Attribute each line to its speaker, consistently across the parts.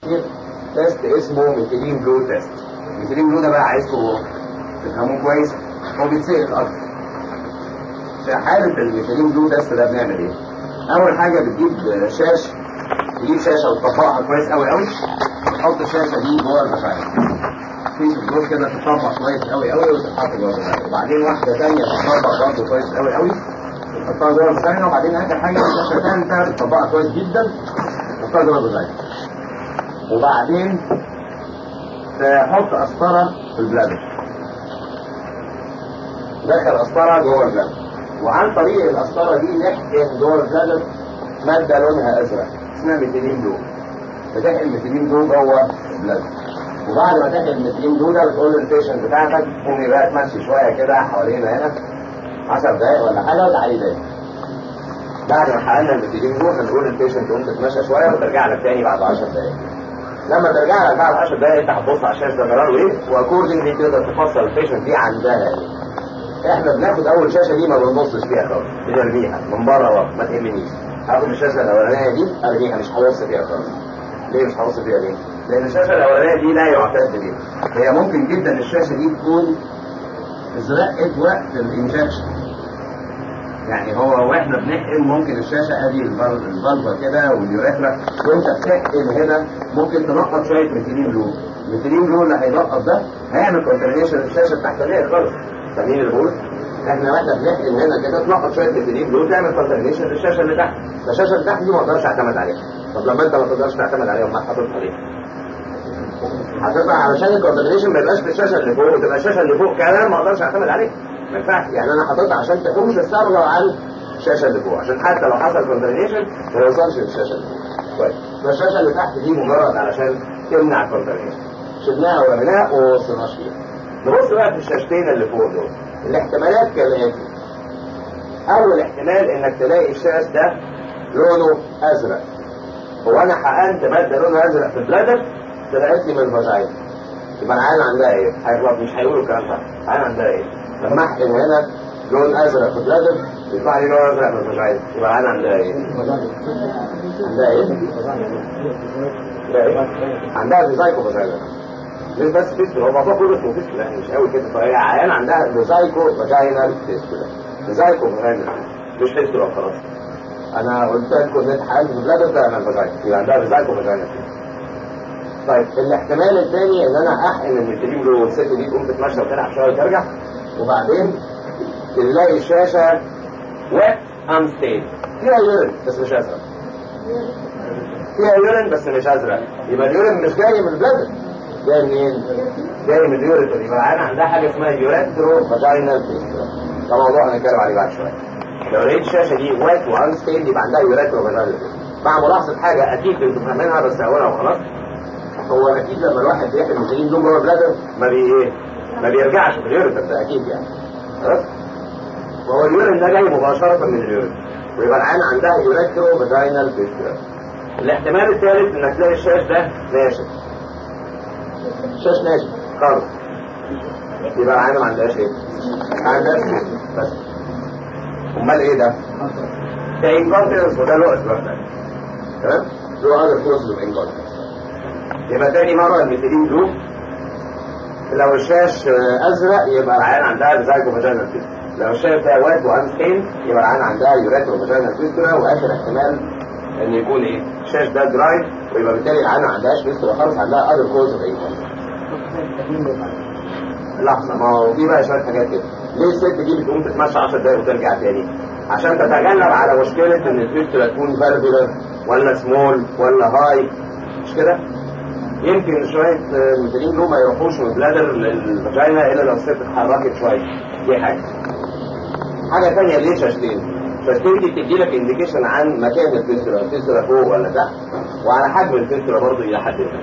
Speaker 1: تيست اسمه ميثيلين بلو تيست ميثيلين بلو ده بقى عايزكم تفهموه كويس هو بيتسأل اكتر في حالة الميثيلين بلو تيست ده بنعمل ايه؟ اول حاجة بتجيب شاش تجيب شاشة وتطبقها كويس قوي قوي تحط الشاشة دي جوه المفاعل في صدور كده تطبق كويس قوي قوي وتتحط جوه المفاعل وبعدين واحدة تانية تطبق برضه كويس قوي قوي تحطها جوه المفاعل وبعدين اخر حاجة شاشة ثالثة تطبقها كويس جدا تحطها جوه المفاعل وبعدين تحط قسطرة في البلادر دخل قسطرة جوه البلادر وعن طريق القسطرة دي نحقن جوه البلادر مادة لونها أزرق اسمها ميثيلين بلو بتحقن ميثيلين بلو جوه البلادر وبعد ما تحقن الميثيلين بلو ده بتقول للبيشنت بتاعتك قومي بقى تمشي شوية كده حوالينا هنا 10 دقايق ولا حاجة وتعالي تاني بعد ما حققنا الميثيلين بلو هنقول للبيشنت قوم تتمشى شوية وترجع لك تاني بعد 10 دقايق لما ترجع لك بعد 10 دقايق انت هتبص على الشاشه ده قراره ايه واكوردنجلي تقدر تفصل البيشنت دي عندها ايه احنا بناخد اول شاشه دي ما بنبصش فيها خالص بنرميها من بره ورا ما تهمنيش هاخد الشاشه الاولانيه دي ارميها مش هبص فيها خالص ليه مش هبص فيها ليه؟ لان الشاشه الاولانيه دي لا يعتد بيها هي ممكن جدا الشاشه دي تكون ازرقت وقت الانجكشن يعني هو واحنا بنحقن ممكن الشاشه ادي البلبه كده واليوريثرا وانت بتحقن هنا ممكن تنقط شويه ميثيلين بلو الميثيلين بلو اللي هينقط ده هيعمل كونتامينيشن الشاشه التحتانيه خالص فاهمين اللي بقول؟ احنا واحنا بنحقن هنا كده تنقط شويه ميثيلين بلو تعمل كونتامينيشن للشاشه اللي تحت فالشاشه اللي تحت دي ما اقدرش اعتمد عليها طب لما انت ما تقدرش تعتمد عليها امال حاططها ليه؟ حاططها علشان الكونتامينيشن ما يبقاش في الشاشه اللي فوق وتبقى الشاشه اللي فوق كمان ما اقدرش اعتمد عليها ما ينفعش يعني انا حاططها عشان تحوش الثروه عن الشاشه اللي فوق عشان حتى لو حصل كونتامينيشن ما يوصلش للشاشه اللي فوق كويس فالشاشه اللي تحت دي مجرد علشان تمنع الكونتامينيشن شلناها ورميناها وما وصلناش فيها نبص بقى في الشاشتين اللي فوق دول الاحتمالات كالاتي اول احتمال انك تلاقي الشاش ده لونه ازرق هو انا حقنت ماده لونها ازرق في البلادر طلعت لي من الفاجاين يبقى العين عندها ايه؟ هيغلط مش هيقولوا الكلام ده العين عندها ايه؟ لما احقن هنا لون ازرق في البلادر يطلع لي لون ازرق من الفاجاين يبقى العين عندها ايه؟ عندها ايه؟ عندها ايه؟ عندها فيزايكو فاجاينا مش بس فيستول هو الموضوع كله اسمه فيستول يعني مش قوي كده فهي عيان عندها فيزايكو فاجاينال فيستول فيزايكو فاجاينال مش فيستول خلاص انا قلت لكم ان انت حقنت في البلادر ده انا فاجاينا يبقى عندها فيزايكو فاجاينال طيب الاحتمال الثاني ان انا احقن الميثيلين بلو والست دي تقوم تتمشى وتلعب شويه وترجع وبعدين تلاقي الشاشه ويت انستيد فيها يورين بس مش ازرق فيها يورين بس مش ازرق يبقى اليورين مش جاي من البلادر جاي منين؟ جاي من اليوريتر يبقى انا عندها حاجه اسمها يوريترو فاجينال ده موضوع هنتكلم عليه بعد شويه لو لقيت الشاشه دي ويت وانستيد يبقى عندها يوريترو فاجينال مع ملاحظه حاجه اكيد انتوا فاهمينها بس اقولها وخلاص هو اكيد لما الواحد بيحمل ميثيلين بلو جوه البلادر ما بي ايه ما بيرجعش في اليوريتر ده اكيد يعني خلاص وهو اليورين ده جاي مباشره من اليورين ويبقى العين عندها يوريترو فاجينال فيسترا الاحتمال الثالث انك تلاقي الشاش ده ناشف الشاش ناشف خالص يبقى العين ما عندهاش ايه ما عندهاش ايه بس امال ايه ده ده انكونتينس وده له اسباب تانية تمام له هذا الكورس اوف انكونتينس يبقى تاني مرة الميثيلين بلو لو الشاش ازرق يبقى العيان عندها زايكو فاجينال فيستولا لو الشاش ده وايت وانستين يبقى العيان عندها يوريترو فاجينال فيستولا واخر احتمال ان يكون ايه الشاش ده دراي ويبقى بالتالي العيان ما عندهاش فيستولا خالص عندها اذر كوز اوف لحظه ما هو في بقى شويه حاجات كده ليه الست دي بتقوم تتمشى 10 دقايق وترجع تاني عشان تتجنب على مشكله ان الفيستولا تكون فالفولر ولا سمول ولا هاي مش كده يمكن شوية ميثيلين بلو ما يروحوش من بلادر للفاجينا إلا لو الست اتحركت شوية دي حاجة حاجة تانية ليه شاشتين شاشتين دي بتدي لك انديكيشن عن مكان الفيستولا الفيستولا فوق ولا تحت وعلى حجم الفيستولا برضه إلى حد ما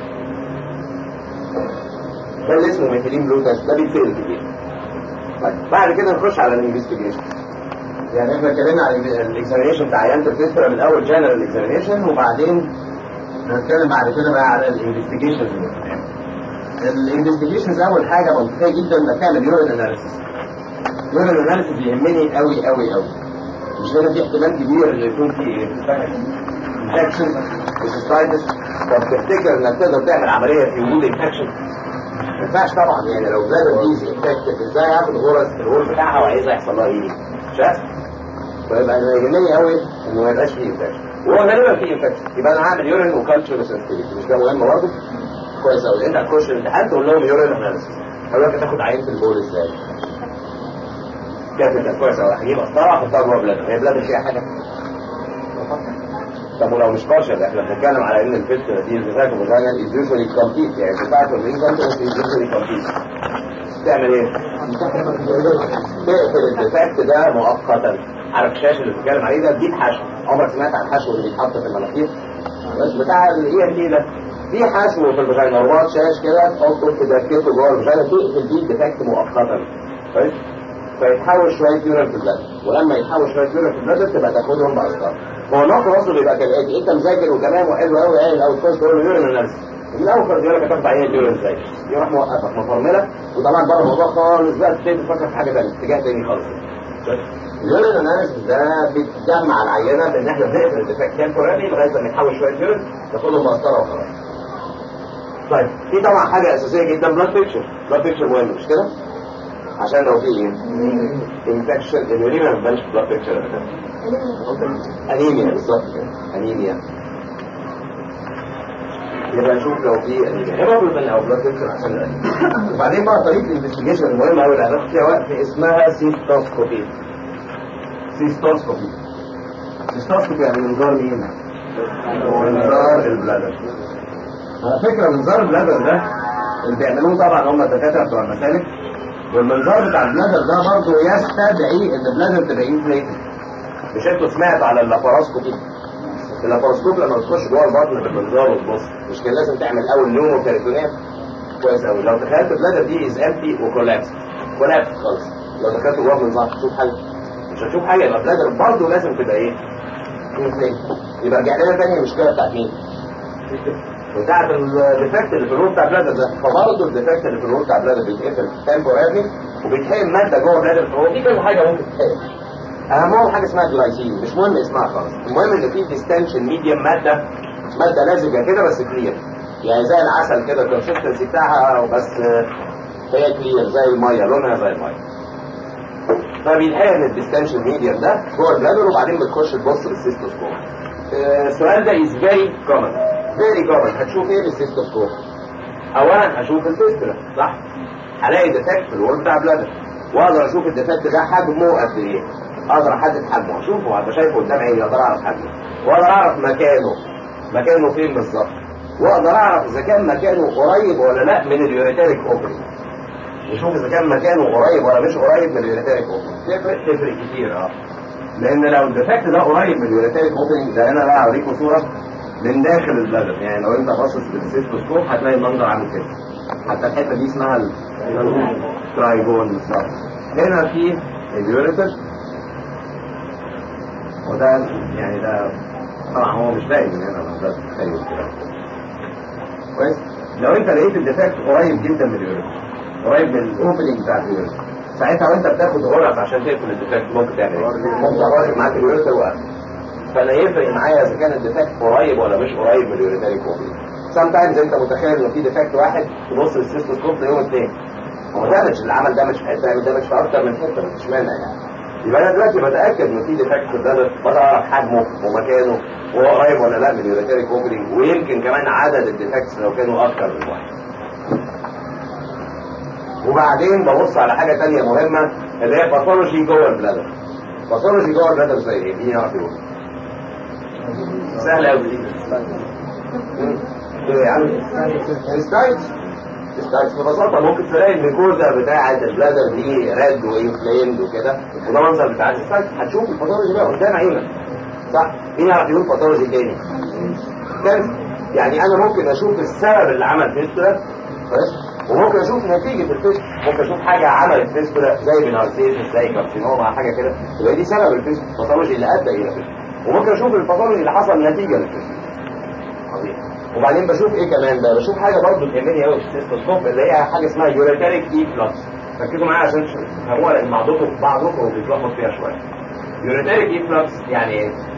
Speaker 1: ده اللي اسمه ميثيلين بلو تيست ده بيتسأل كتير طيب بعد كده نخش على الانفستيجيشن يعني احنا اتكلمنا عن الاكزامينيشن بتاع عيانة الفيستولا من اول جنرال اكزامينيشن وبعدين هنتكلم بعد كده بقى على الانفستيجيشنز الانفستيجيشنز اول حاجه منطقيه جدا انك تعمل يورين اناليسيس يورين اناليسيس يهمني قوي قوي قوي مش هنا في احتمال كبير ان يكون في ايه انفكشن سيستايتس طب تفتكر انك تقدر تعمل عمليه في وجود انفكشن؟ ما ينفعش طبعا يعني لو بلاد دي انفكتد ازاي هاخد غرز الغرز بتاعها وعايزها يحصل لها ايه؟ شاف؟ فيبقى انا يهمني قوي انه ما يبقاش فيه انفكشن وهو غالبا فيه انفكشن يبقى انا هعمل يورين وكالتشر سنسيتيفيتي مش ده مهم برضه؟ كويس قوي انت هتخش الامتحان تقول لهم يورين اناليسيس هقول لك تاخد عين في البول ازاي؟ كده كده كويس قوي هجيب قسطره احطها جوه بلاد هي بلاد فيها حاجه طب ولو مش بارشل احنا بنتكلم على ان الفلتر دي الفيزاك وفيزانا از يوجوالي كومبليت يعني بتاعت الرين كونتنت از يوجوالي كومبليت تعمل ايه؟ تقفل الديفكت ده مؤقتا عارف الشاشه اللي بتتكلم عليه ده تجيب حشو عمرك سمعت عن الحشو اللي بيتحط في المناخير؟ بس بتاع الايه اللي ده في حشو في الفيجينا رباط شاش كده تحطه تدكته جوه الفيجينا تقفل بيه الديفكت مؤقتا كويس؟ فيتحول شويه يورين في البلد ولما يتحول شويه يورين في البلد تبقى تاخدهم بأسطار هو النقطه وصل يبقى كالاتي انت مذاكر وكلام وحلو قوي قايل او تخش تقول له يورين اناليسيس من الاول خالص يقول لك هتاخد عينه يورين ازاي يروح موقفك مفرمله وطبعا بره الموضوع خالص بقى تبتدي تفكر في حاجه ثانيه اتجاه ثاني خالص اليورين اناليسيس ده بتجمع العينه بان احنا بنقفل الديفكت تمبوراري لغايه لما يتحول شويه يورين تاخدهم بأسطره وخلاص طيب في طبعا حاجه اساسيه جدا بلاد بيكتشر بلاد بيكتشر مهم مش كده؟ عشان لو في ايه؟ انفكشن اليورين ما بتبانش بلاد بيكتشر ابدا انيميا بالظبط كده انيميا يبقى نشوف لو في انيميا هيموجلوبين او بلاد بيكتشر عشان الانيميا وبعدين بقى طريقه الانفستيجيشن المهمه قوي اللي هناخد فيها وقت اسمها سيستوسكوبي سيستوسكوبي سيستوسكوبي يعني منظار مين؟ منظار البلادر على فكره منظار البلادر ده اللي بيعملوه طبعا هم الدكاتره بتوع المسالك والمنظار بتاع البلادر ده برضه يستدعي ان البلادر تبقى انفليتد مش انتوا سمعتوا على اللاباروسكوبي اللاباروسكوب لما بتخش جوه البطن بالمنظار وتبص مش كان لازم تعمل اول نيومو كاريتونات كويس قوي لو تخيلت البلادر دي از امتي وكولابس كولابس خالص لو دخلت جوه المنظار هتشوف حاجه مش هتشوف حاجه يبقى البلادر برضه لازم تبقى ايه؟ انفليتد يبقى رجع لنا تاني المشكله بتاعت مين؟ بتاعت الديفكت اللي في الروح بتاع البلادر ده فبرضه الديفكت اللي في الروح بتاع البلادر بيتقفل تمبوراري وبيتحقن ماده جوه البلادر هو في كذا حاجه ممكن تتحقن اهمهم حاجه اسمها جلايسين مش مهم اسمها خالص المهم ان في ديستنشن ميديم ماده ماده لزجه كده بس كلير يعني زي العسل كده الكونسستنسي بتاعها بس هي كلير زي الميه لونها زي الميه فبيتحقن الديستنشن ميديم ده جوه البلادر وبعدين بتخش تبص بالسيستوسكوب السؤال ده از فيري كومن فيري كومن هتشوف ايه بالسيستوسكوب اولا هشوف الفيستولا صح هلاقي ديفكت في الورم بتاع بلادر واقدر اشوف الديفكت ده حجمه قد ايه اقدر احدد حجمه اشوفه ابقى شايفه قدام عيني اقدر اعرف حجمه واقدر اعرف مكانه مكانه فين بالظبط واقدر اعرف اذا كان مكانه قريب ولا لا من اليوريتاريك اوبري نشوف اذا كان مكانه قريب ولا مش قريب من اليوريتاريك اوبري تفرق تفرق كتير اه لان لو الديفكت ده قريب من اليوريتاريك اوبرنج ده انا بقى اوريكم صوره من داخل البلدر يعني لو انت باصص بالسيستوسكوب هتلاقي المنظر عامل كده حتى الحته دي اسمها الترايجون بالظبط هنا في اليوريتر وده يعني ده طبعا هو مش باين من هنا بس تخيل كده كويس لو انت لقيت الديفكت قريب جدا من اليوريتر قريب من الاوبننج بتاع اليوريتر ساعتها وانت بتاخد غرز عشان تقفل الديفكت ممكن تعمل ايه؟ ممكن تغير معاك اليوريتر وقف فانا يفرق معايا اذا كان الديفكت قريب ولا مش قريب من اليوريتاريك اوبننج سام تايمز انت متخيل انه في ديفكت واحد تبص للسيستوسكوب تلاقيه الثاني هو دامج اللي عمل دامج في حته يعمل دامج في اكتر من حته مش مانع يعني يبقى انا دلوقتي بتاكد ان في ديفكت في الدمج بقدر اعرف حجمه ومكانه وهو قريب ولا لا من اليوريتاريك اوبننج ويمكن كمان عدد الديفكتس لو كانوا اكتر من واحد وبعدين ببص على حاجه ثانيه مهمه اللي هي باثولوجي جوه البلادر باثولوجي جوه البلادر زي ايه؟ مين يعرف يقول؟ سهله قوي دي ايه يعني؟ الستايتس الستايتس ببساطه ممكن تلاقي الميكوزا بتاعه البلادر دي ريد وانفليمد وكده وده منظر بتاع الستايتس هتشوف الباثولوجي بقى قدام عينك صح؟ مين يعرف يقول باثولوجي تاني؟ كارثه يعني انا ممكن اشوف السبب اللي عمل فيستولا كويس وممكن اشوف نتيجه الفيستولا ممكن اشوف حاجه عملت فيستولا زي بنارسيس زي كارسينوما حاجه كده تبقى دي سبب الفيستولا الباثولوجي اللي ادى الى فيستولا وممكن اشوف الباثولوجي اللي حصل نتيجه للفيستولا عظيم وبعدين بشوف ايه كمان بقى بشوف حاجه برضه تهمني قوي في السيستوسكوب اللي هي حاجه اسمها يوريتاريك اي فلكس ركزوا معايا عشان تفهموها لان بعضكم بعضكم بيتلخبط فيها شويه يوريتاريك اي فلكس يعني ايه؟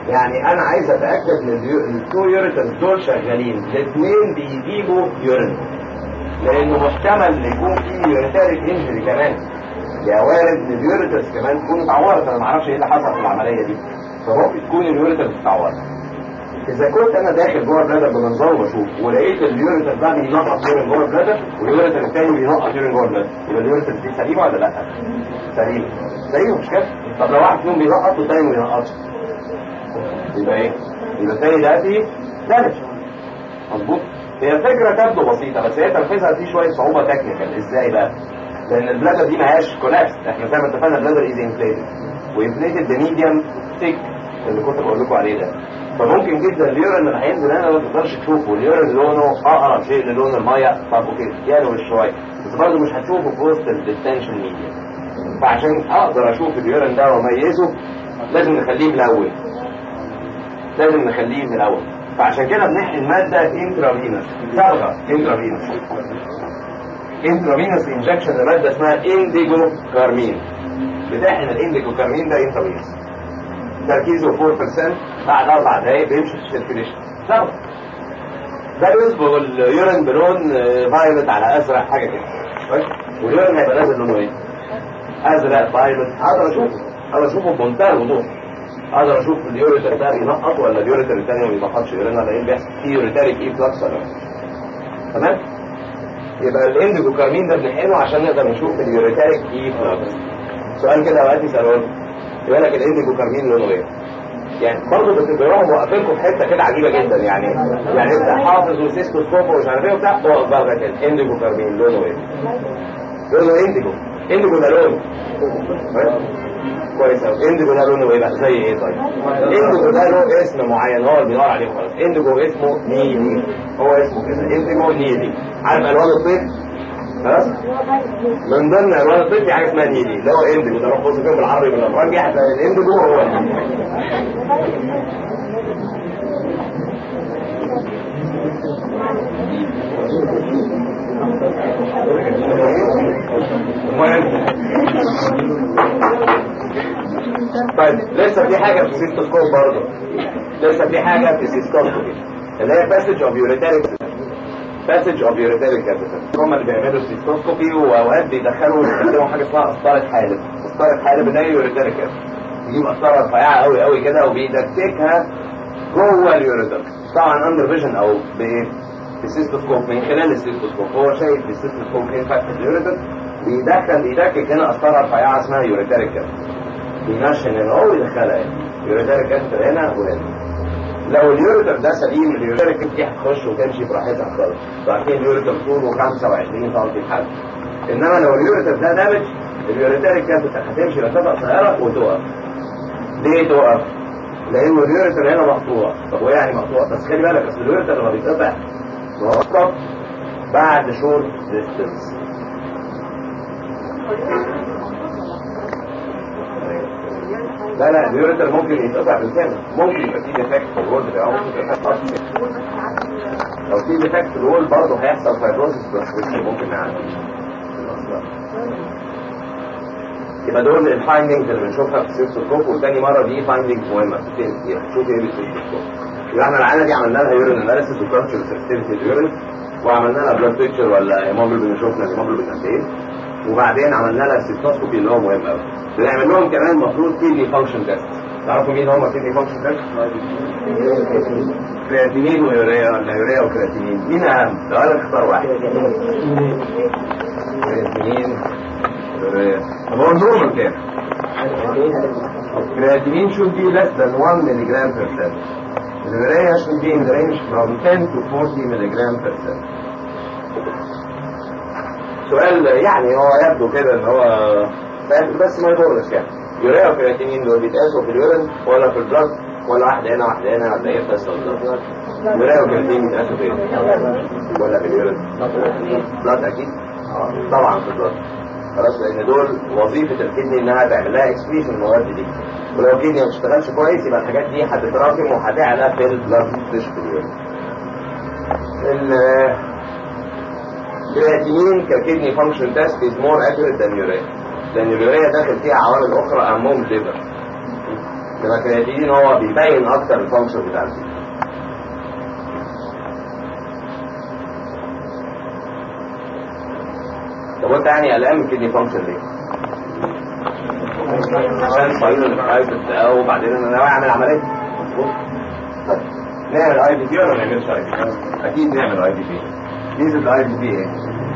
Speaker 1: يعني انا عايز اتاكد ان التو يوريترز دول شغالين الاثنين بيجيبوا يورين لانه محتمل يكون في يوريتاريك انجري كمان يا وارد ان اليوريترز كمان تكون اتعورت انا ما اعرفش ايه اللي حصل في العمليه دي فممكن تكون اليوريترز اتعورت اذا كنت انا داخل جوه البلادر بمنظار وبشوف ولقيت اليوريتر ده بينقط يورين جوه البلادر واليوريتر الثاني بينقط يورين جوه البلادر يبقى اليوريتر دي سليمه ولا لا؟ سليمه سليمه مش كده؟ طب لو واحد فيهم بينقط والثاني ما بينقطش يبقى ايه؟ يبقى الثاني ده فيه دامج مظبوط؟ هي الفكره تبدو بسيطه بس هي تنفيذها فيه شويه صعوبه تكنيكال ازاي بقى؟ لان البلادر دي ما هياش كولابس احنا زي ما اتفقنا البلادر از انفليتد وانفليتد بميديم ثيك اللي كنت بقول لكم عليه ده فممكن جدا اليورين اللي هينزل هنا ما تقدرش تشوفه اليورين لونه اقرب شيء للون الميه طب كده يلوش شويه بس برضه مش هتشوفه في وسط الديستنشن ميديا فعشان اقدر اشوف اليورين ده واميزه لازم نخليه ملون لازم نخليه ملون فعشان كده بنحقن ماده انترافينوس صبغه انترافينوس انترافينوس انجكشن لماده اسمها انديجو كارمين بتحقن الانديجو كارمين ده انترافينوس تركيزه 4% بعد اربع دقايق بيمشي في السيركيليشن صبغه ده بيصبغ اليورين بلون فايلت على ازرق حاجه كده كويس واليورين هيبقى نازل لونه ايه؟ ازرق فايلت اقدر اشوفه اقدر اشوفه بمنتهى الوضوح اقدر اشوف اليوريتر ده بينقط ولا اليوريتر الثاني ما بينقطش يورين ولا ايه اللي بيحصل في يوريتاريك ايه فلكس ولا لا تمام يبقى الانديجو كارمين ده بنحقنه عشان نقدر نشوف اليوريتاريك ايه فلكس سؤال كده اوقات يسالوه يقول لك الانديجو كارمين لونه ايه يعني برضه بيروحوا موقفينكم في حته كده عجيبه جدا يعني يعني انت حافظ وسيستوسكوب ومش عارف ايه وبتاع اقف بقى كده انديجو كارمين لونه ايه؟ لونه انديجو انديجو ده لون كويس قوي انديجو ده لونه ايه بقى زي ايه طيب انديجو ده له اسم معين هو اللي بيدور عليه خلاص انديجو اسمه نيلي هو اسمه كده انديجو نيلي عارف الوان الطيف خلاص من ضمن الوان الطيف في حاجه اسمها نيلي اللي هو انديجو ده روح بص كده بالعربي بالافرنجي هتلاقي الانديجو هو طيب لسه في حاجه في السيستوسكوب برضه لسه في حاجه في السيستوسكوبي اللي هي باسج اوف يوريتاريك باسج اوف يوريتاريك كابيتال هم اللي بيعملوا السيستوسكوبي واوقات بيدخلوا بيستخدموا حاجه اسمها قسطره حالب قسطره حالب اللي هي يوريتاريك كابيتال يجيب قسطره رفيعه قوي قوي كده وبيدككها جوه اليوريتر طبعا اندر فيجن او بايه بالسيستوسكوب من خلال السيستوسكوب هو شايف بالسيستوسكوب فين فتحه اليوريتر بيدخل يدكك هنا قسطره رفيعه اسمها يوريتاريك كابيتال بينشن هنا هو ويدخلها هنا يوريتاريك كابيتال هنا وهنا لو اليوريتر ده سليم اليوريتاريك دي هتخش وتمشي براحتها خالص عارفين اليوريتر طوله 25 سم حاجه انما لو اليوريتر ده دامج اليوريتاريك كابيتال هتمشي مسافه قصيره وتقف ليه تقف؟ لان اليوريتر هنا مقطوع طب هو يعني مقطوع بس خلي بالك اصل اليوريتر لما بيتقطع بيوقف بعد شورت ديستنس لا لا اليوريتر ممكن يتقطع بالكامل ممكن يبقى فيه ديفكت في الوول بتاعه لو في ديفكت في الوول برضه هيحصل فايبروسيس بس ممكن نعالج يبقى دول الفايندنجز اللي بنشوفها في السيستوسكوب وتاني مره دي فايندنجز مهمه شوف ايه بالسيستوسكوب يبقى احنا العينه دي عملنا لها يورين اناليسيس وكالتشر سنسيتيفيتي اليورين وعملنا لها بلاد بيكتشر ولا هيموجلوبين شفنا الهيموجلوبين قد ايه وبعدين عملنا لها السيستوسكوبي اللي هو مهم قوي بنعمل لهم كمان المفروض كيدني فانكشن تيست تعرفوا مين هم كيدني فانكشن تيست؟ كرياتينين ويوريا ولا يوريا وكرياتينين مين اهم؟ لو انا اختار واحد كرياتينين طب هو النورمال كام؟ كرياتينين should be less than 1 ملغ per cent. الولاية should be in the range from 10 to 40 ملغ per cent. سؤال يعني هو يبدو كده ان هو بس ما يضرش يعني يوريا وكرياتينين دول بيتقاسوا في اليورين ولا في البلاد ولا واحدة هنا واحدة هنا ولا ايه بس يوريا وكرياتينين بيتقاسوا فين؟ ولا في اليورين؟ بلاد اكيد طبعا في البلاد خلاص لان دول وظيفه الكدني انها تعمل لها اكسكريشن المواد دي ولو الكدني ما بتشتغلش كويس يبقى الحاجات دي هتتراكم وهتعلى في البلاد تشتغل الكرياتينين ككدني فانكشن تيست از مور اكيوريت ذان يوريا لان اليوريا داخل فيها عوامل اخرى اهمهم الليفر يبقى الكرياتين هو بيبين اكتر الفانكشن بتاع الفيل طب وانت يعني قلقان من كدني فانكشن ليه؟ عشان صغير البرايفت او بعدين انا ناوي اعمل عمليه طيب نعمل اي بي بي ولا ما نعملش اي بي بي؟ اكيد نعمل اي بي بي ميزه الاي بي بي ايه؟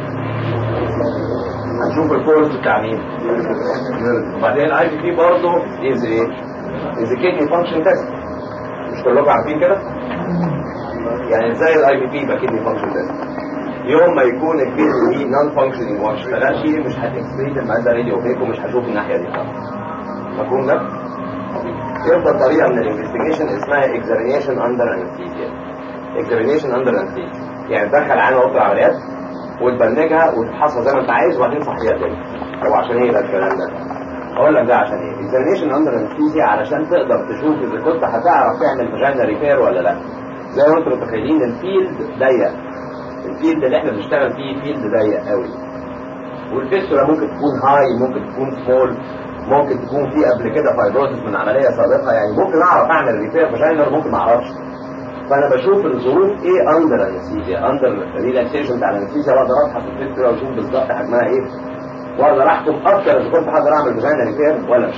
Speaker 1: هنشوف الكورس بتاع مين وبعدين الاي بي بي برضه از ايه؟ از كيدني فانكشن تيست مش كلكم عارفين كده؟ يعني ازاي الاي بي بي يبقى كيدني فانكشن تيست؟ يوم ما يكون الكيدني دي نون فانكشنينج وما اشتغلش مش هتكسبريت الماده راديو فيك ومش هشوف الناحيه دي خالص مفهوم ده؟ يفضل طريقه من الانفستيجيشن اسمها اكزامينيشن اندر انستيزيا اكزامينيشن اندر انستيزيا يعني تدخل عين اوضه العمليات وتبنجها وتفحصها زي ما انت عايز وبعدين تصحيها تاني طب عشان ايه بقى الكلام ده؟ اقول لك ده عشان ايه؟ اكزامينيشن اندر انستيزيا علشان تقدر تشوف اذا كنت هتعرف تعمل فاجينا ريبير ولا لا زي ما انتم متخيلين الفيلد ضيق الفيلد اللي احنا بنشتغل فيه فيلد ضيق قوي والفيستولا ممكن تكون هاي ممكن تكون سمول ممكن تكون في قبل كده فايبروزس من عمليه سابقه يعني ممكن اعرف اعمل ريبير فاجينر ممكن ما اعرفش فانا بشوف الظروف ايه اندر انستيزيا اندر ريلاكسيشن بتاع الانستيزيا واقدر ابحث في الفيستولا واشوف بالظبط حجمها ايه واقدر احكم اكتر اذا كنت هقدر اعمل فاجينر ريبير ولا مش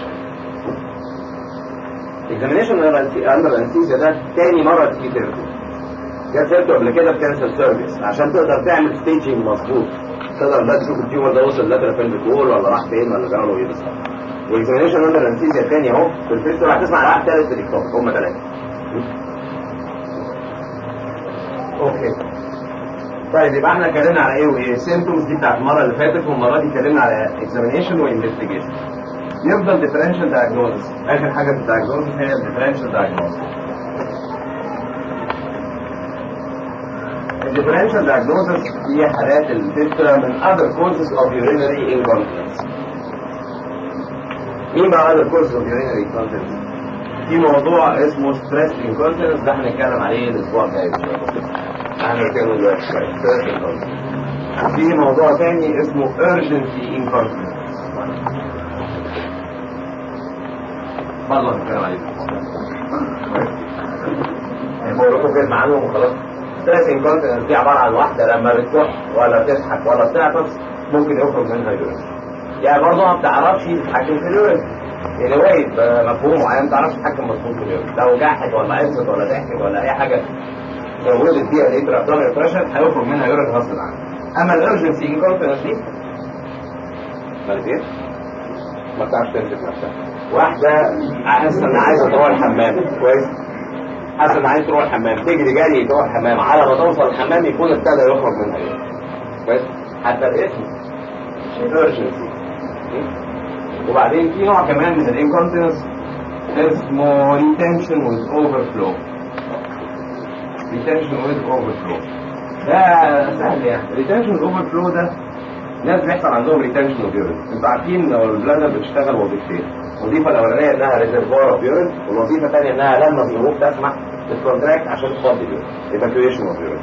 Speaker 1: اكزامينيشن اندر انستيزيا ده تاني مره تيجي تركب جت سيرته قبل كده في كانسر سيرفيس عشان تقدر تعمل ستيجنج مظبوط تقدر بقى تشوف التيومر ده وصل لاترال فيلم كول ولا راح فين ولا جرى له ايه بالظبط والاكزامينشن اندر انستيزيا الثاني اهو في الفيستول هتسمع على واحد ثالث في الاكتوب هم ثلاثه اوكي طيب يبقى احنا اتكلمنا على ايه وايه سيمتومز دي بتاعت المره اللي فاتت والمره دي اتكلمنا على اكزامينشن وانفستيجيشن يفضل ديفرنشال دايجنوزس اخر حاجه في الدايجنوزس هي الديفرنشال دايجنوزس الديفرنشال دايجنوزس هي حالات الفيستولا من other causes of urinary incontinence مين بقى other causes of urinary incontinence؟ في موضوع اسمه stress incontinence ده هنتكلم عليه الاسبوع الجاي احنا بنتكلم دلوقتي شويه stress incontinence في موضوع تاني اسمه urgency incontinence والله نتكلم عليه بقول لكم كلمه عنهم وخلاص ستريس انكونتنس دي عباره عن واحده لما بتكح ولا تضحك ولا بتعطس ممكن يخرج منها يورين يعني برضه ما بتعرفش تتحكم في اليورين يعني وايد مفهوم معين ما بتعرفش تتحكم مظبوط في اليورين لو جحد ولا عصت ولا ضحكت ولا اي حاجه زودت فيها ليتر ابدومينال بريشر هيخرج منها يورين غصب عنها اما الارجنسي انكونتنس دي مالت ايه؟ ما بتعرفش تمسك نفسها واحده حاسه انها عايزه تروح الحمام كويس حاسه ان عايز تروح الحمام تجري جري تروح الحمام على ما توصل الحمام يكون ابتدى يخرج منها ايه كويس حتى الاسم emergency وبعدين في نوع كمان من الانكونتنس اسمه retention with overflow retention with overflow ده سهل يعني retention with overflow ده ناس بيحصل عندهم retention of urine انتوا عارفين لو البلادر بتشتغل وظيفتين الوظيفه الاولانيه انها ريزرفوار اوف يورين والوظيفه الثانيه انها لما الظروف تسمح بالكونتراكت عشان تفضي اليورين ايفاكيويشن اوف يورين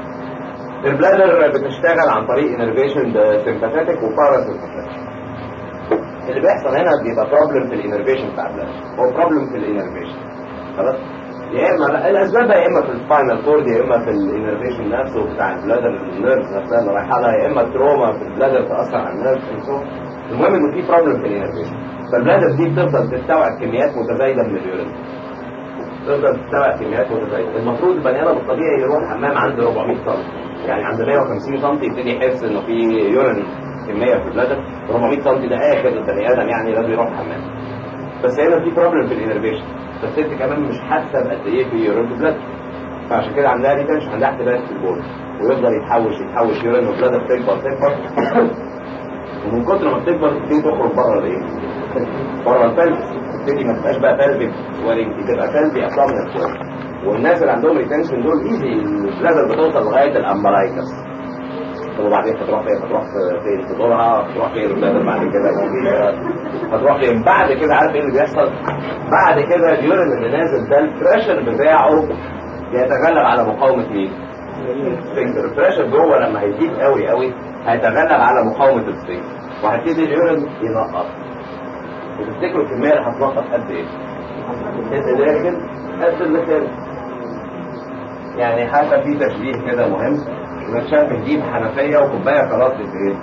Speaker 1: البلادر بتشتغل عن طريق انرفيشن سيمباثيتك وباراسيمباثيتك اللي بيحصل هنا بيبقى بروبلم في الانرفيشن بتاع البلادر هو بروبلم في الانرفيشن خلاص يا اما الاسباب يا اما في السباينال كورد يا اما في الانرفيشن نفسه بتاع البلادر النيرفز نفسها اللي رايحه لها يا اما تروما في البلادر تاثر على النيرفز المهم ان في بروبلم في الانرفيشن فالبلادر دي بتفضل تستوعب كميات متزايده من اليورين تفضل تستوعب كميات متزايده المفروض البني ادم الطبيعي يروح حمام عند 400 سم يعني عند 150 سم يبتدي يحس انه في يورين كميه في البلادر 400 سم ده اخر البني ادم يعني لازم يروح حمام بس هنا في بروبلم في الانرفيشن فالست كمان مش حاسه بقد ايه في يورين في البلادر فعشان كده عندها ريتنش عندها احتباس في البول ويفضل يتحوش يتحوش يورين والبلادر تكبر تكبر ومن كتر ما بتكبر تبتدي تخرج بره الايه؟ بره الفلس تبتدي ما تبقاش بقى فالفي سوالينج تبقى فالفي ابدومينال سوالينج والناس اللي عندهم ريتنشن دول ايزي البلادر بتوصل لغايه الامبلايكس طب وبعدين هتروح فين؟ هتروح فين في دورها؟ هتروح فين البلادر بعد كده؟ هتروح فين؟ بعد كده عارف ايه اللي بيحصل؟ بعد كده اليورين اللي نازل ده البريشر بتاعه بيتغلب على مقاومه مين؟ السفنكتر البريشر جوه لما هيزيد قوي قوي هيتغلب على مقاومه السفنكتر وهتبتدي اليورين ينقط وتفتكروا الكميه اللي هتنقط قد ايه؟ اللي داخل قد اللي خارج يعني حتى في تشبيه كده مهم بنشبه دي بحنفيه وكوبايه خلاص ايه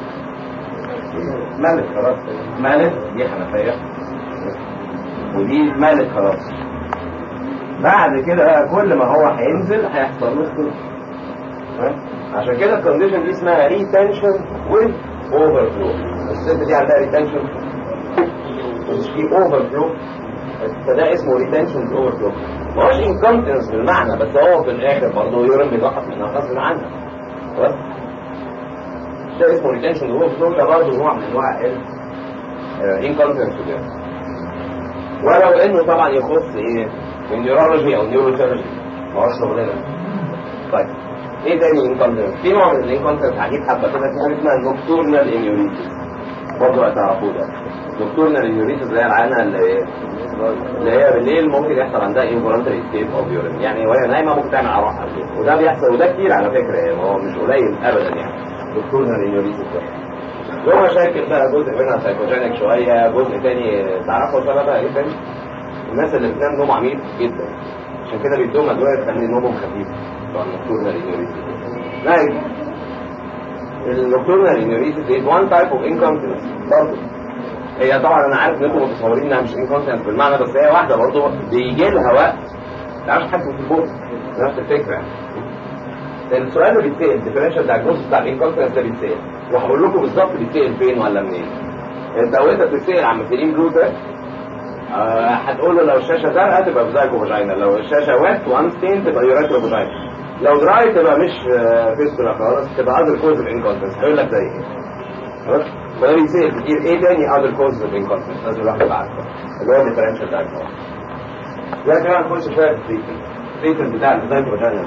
Speaker 1: مالت خلاص مالت دي حنفيه ودي مالت خلاص بعد كده بقى كل ما هو هينزل هيحصل له كده عشان كده الكونديشن دي اسمها ريتنشن وذ اوفر فلو الست دي عندها ريتنشن مش في اوفر فلو فده اسمه ريتنشن اوفر فلو ما هوش انكمبتنس بالمعنى بس هو في الاخر برضه يورم بيضغط منها غصب عنها خلاص ده اسمه ريتنشن اوفر فلو ده برضه نوع من انواع الانكمبتنس ولو انه طبعا يخص ايه النيورولوجي او نيوروسيرجي ما هوش شغلنا طيب ايه تاني انكونتنس في نوع من الانكونتنس عجيب حبه كده في حاجه اسمها نوكتورنال انيوريتس برضه هتعرفوه ده نوكتورنال انيوريتس اللي هي العانه اللي اللي هي بالليل ممكن يحصل عندها انفولانتري ستيت اوف يورين يعني وهي نايمه ممكن تعمل عروق قلبيه وده بيحصل وده كتير على فكره يعني هو مش قليل ابدا يعني نوكتورنال انيوريتس ده له مشاكل بقى جزء منها سايكوجينيك شويه جزء تاني تعرفوا سببها ايه تاني؟ الناس اللي بتنام نوم عميق جدا عشان كده بيدوهم ادويه تخلي نومهم خفيف بتوع النكتورنال انيوريتس لا النكتورنال انيوريتس is one type of incontinence برضه هي طبعا انا عارف ان انتم متصورين انها مش incontinence بالمعنى بس هي واحده برضه بيجي لها وقت ما تعرفش تحكم في البول نفس الفكره يعني السؤال اللي بيتسال الديفرنشال دايجنوستس بتاع الانكونتنس ده بيتسال وهقول لكم بالظبط بيتسال فين ولا منين انت وانت بتتسال عن ميثيلين بلو ده آه هتقول له لو الشاشه زرقاء تبقى فيزايكو فاجينا لو الشاشه ويت وان ستين تبقى يوريترو فاجينا لو دراي تبقى مش فيستولا خلاص تبقى اذر كوز اوف انكونتنس هيقول لك زي ايه خلاص فده بيتسال كتير ايه تاني اذر كوز اوف انكونتنس لازم الواحد يبقى عارفه اللي هو الديفرنشال دايجنوستس ده كمان نخش شويه في التريتمنت التريتمنت بتاع الفيزايكو فاجينا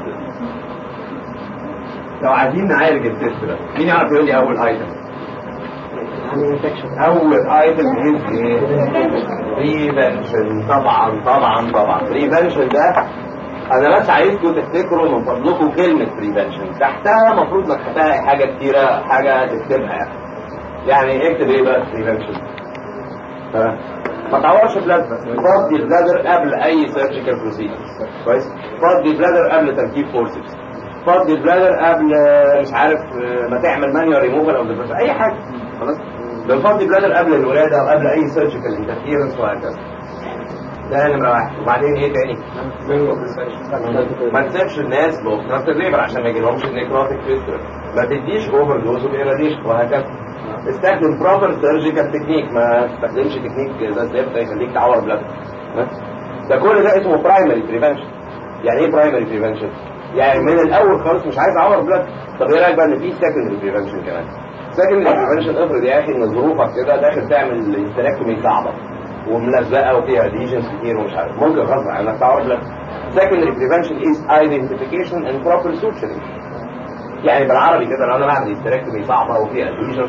Speaker 1: لو عايزين نعالج الفيستولا مين يعرف يقول لي اول ايتم اول ايتم از ايه بريفنشن طبعا طبعا طبعا بريفنشن ده انا بس عايزكم تفتكروا من فضلكم كلمه بريفنشن تحتها المفروض انك هتلاقي حاجه كتيره حاجه تكتبها يعني يعني اكتب ايه بقى بريفنشن ما تعورش بلازما فضي البلادر قبل اي سيرجيكال بروسيجر كويس فضي البلادر قبل تركيب فورسز فضي البلادر قبل مش عارف ما تعمل مانيوال ريموفال او اي حاجه خلاص بنفضي بلادر قبل الولاده او قبل اي سيرجيكال انترفيرنس وهكذا ده نمره واحد وبعدين ايه تاني؟ ما تسيبش الناس بوستراكتيف ليبر عشان ما يجيلهمش النيكروتيك فيستر ما تديش اوفر دوز وبيراديشن وهكذا استخدم بروبر سيرجيكال تكنيك ما تستخدمش تكنيك زي الزفت يخليك تعور بلادر ده كل ده اسمه برايمري بريفنشن يعني ايه برايمري بريفنشن؟ يعني من الاول خالص مش عايز اعور بلاد طب ايه رايك بقى ان في سكندري بريفنشن كمان سكندري بريفنشن افرض يا اخي ان ظروفك كده داخل تعمل انتراكتومي صعبه وملزقه وفيها اديشنز كتير ومش عارف ممكن غصب عنك تعور بلاد secondary prevention is identification and proper suturing يعني بالعربي كده لو انا بعمل انتراكتومي صعبه وفيها اديشنز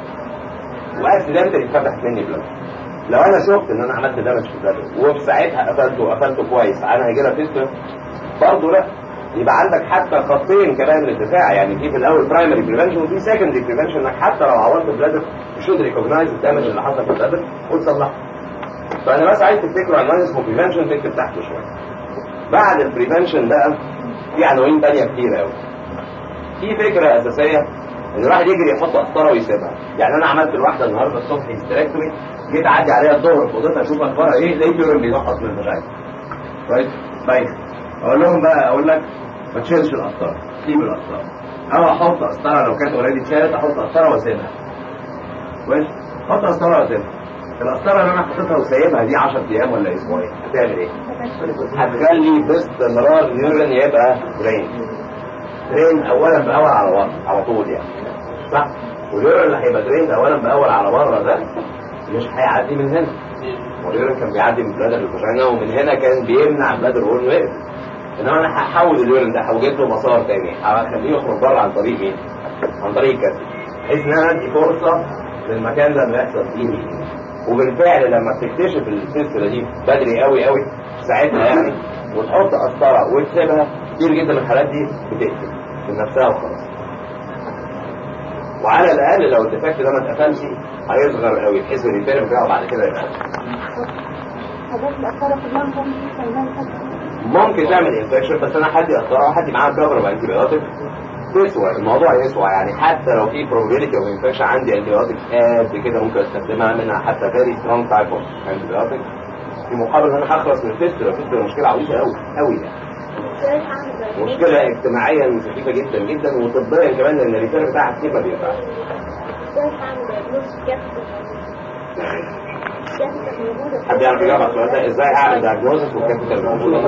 Speaker 1: واكسيدنتالي اتفتحت مني بلاد لو انا شفت ان انا عملت دامج في البلاد وفي ساعتها قفلته وقفلته كويس انا هيجي لها فيستر برضه لا يبقى عندك حتى خطين كمان للدفاع يعني في في الاول برايمري بريفنشن وفي سكندري بريفنشن انك حتى لو عورت البلادر شود ريكوجنايز الدامج اللي حصل في البلادر وتصلحه فانا بس عايز تفتكروا عنوان اسمه بريفنشن تكتب تحته شويه بعد البريفنشن بقى في عناوين تانية كتير قوي في فكره اساسيه ان الواحد يجري يحط قسطره ويسيبها يعني انا عملت الواحده النهارده الصبح هيستراكتومي جيت اعدي عليها الظهر في اوضتها اشوف اخبارها ايه لقيت يورين بينقص من المشاعر كويس طيب اقول لهم بقى اقول لك ما تشيلش القسطره سيب القسطره او احط قسطره لو كانت اوريدي اتشالت احط قسطره واسيبها كويس احط قسطره واسيبها القسطره اللي انا حطيتها وسايبها دي 10 ايام ولا اسبوعين هتعمل ايه؟ هتخلي باستمرار اليورين يبقى درين درين اولا باول على بره على طول يعني صح؟ واليورين اللي هيبقى درين اولا باول على بره ده مش هيعدي من هنا واليورين كان بيعدي من بلادر الفاجينا ومن هنا كان بيمنع بلادر الورن وقف انما انا هحول اليورين ده هوجد له مسار تاني هخليه يخرج بره عن طريق ايه؟ عن طريق الكسر بحيث ان انا ادي فرصه للمكان ده انه يحصل فيه وبالفعل لما بتكتشف السلسله دي بدري قوي قوي ساعتها يعني وتحط قسطره وتسيبها كتير جدا من الحالات دي بتقتل من نفسها وخلاص وعلى الاقل لو الديفكت ده ما اتقفلش هيصغر قوي بحيث الريبير بتاعه بعد كده يبقى
Speaker 2: حاجات مأثرة في اللنج ممكن تعمل
Speaker 1: ممكن تعمل انفكشن بس انا حد يقدرها حد معاه كفر بانتي بيوتيك تسوى الموضوع يسوى يعني حتى لو في probability of infection عندي انتي بيوتيك قد كده ممكن استخدمها منها حتى very strong type of انتي بيوتيك في مقابل ان انا هخلص من الفستر الفستر مشكله عويصه قوي قوي يعني مشكله اجتماعيا سخيفه جدا جدا وطبيا كمان لان الريفير بتاعها كتير ما بينفعش حد يعرف يجاوب على السؤال ده ازاي اعمل دايجنوزس والكابيتال موجوده